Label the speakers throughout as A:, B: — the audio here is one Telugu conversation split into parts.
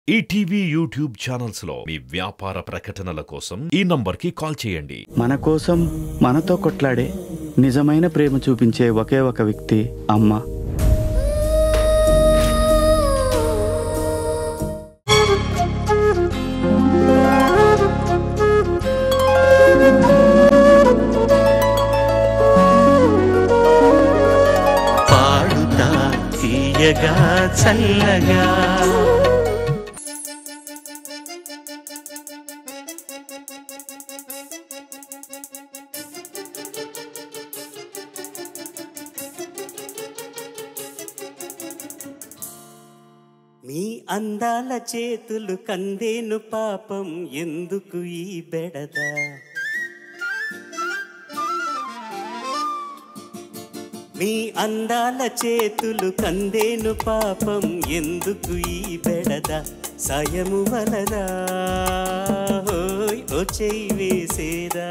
A: ఈటీవీ యూట్యూబ్ ఛానల్స్ లో మీ వ్యాపార ప్రకటనల కోసం ఈ నంబర్కి కాల్ చేయండి
B: మన కోసం మనతో కొట్లాడే నిజమైన ప్రేమ చూపించే ఒకే ఒక వ్యక్తి అమ్మ
C: పాడుతా తీయగా చల్లగా మీ అందాల చేతులు కందేను పాపం ఎందుకు ఈ బెడద మీ అందాల చేతులు కందేను పాపం ఎందుకు ఈ బెడద సాయము వలదా హోయ్ ఓ చెయ్యి వేసేదా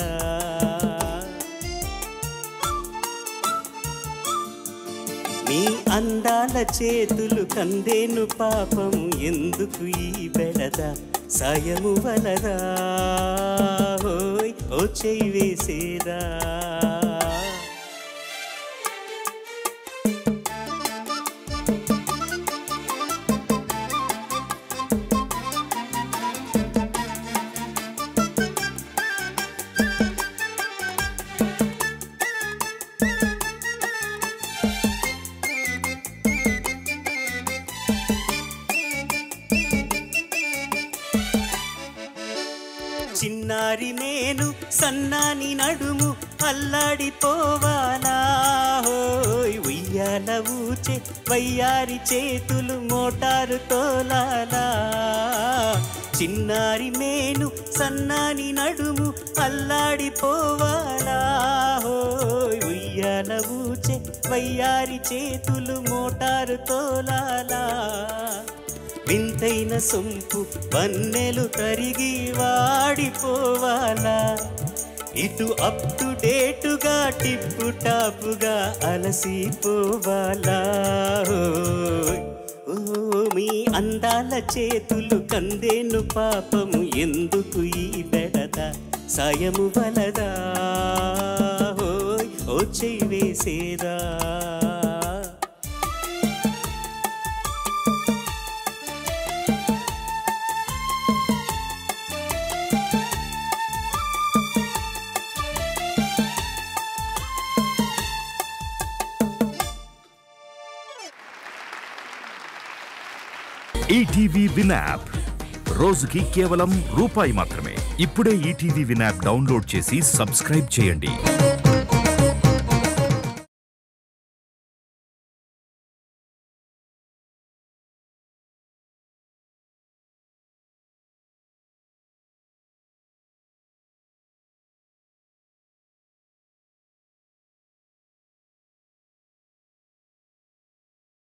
C: మీ అందాల చేతులు కందేను పాపం ఎందుకు ఈ బెడద సాయము వలదా హోయ్ ఓ చెయ్యి వేసేదా చిన్నారి నేను సన్నాని నడుము అల్లాడిపోవాలా హోయ్ ఉయ్యాల ఊచే వయ్యారి చేతులు మోటారు తోలాలా చిన్నారి మేను సన్నాని నడుము అల్లాడిపోవాలా హోయ్ ఉయ్యాల ఊచే వయ్యారి చేతులు మోటారు తోలాలా వింతైన సొంపు వన్నెలు తరిగి వాడిపోవాలా ఇటు అప్ టు డేటుగా టిప్పు టాపుగా అలసిపోవాలా ఓయ్. ఓ మీ అందాల చేతులు కందేను పాపము ఎందుకు ఈ బెడద సాయము వలదా ఓయ్ ఓ చెయ్యి వేసేదా
A: ఈటీవీ విన్ యాప్ రోజుకి కేవలం రూపాయి మాత్రమే ఇప్పుడే ఈటీవీ విన్ యాప్ డౌన్లోడ్ చేసి సబ్స్క్రైబ్ చేయండి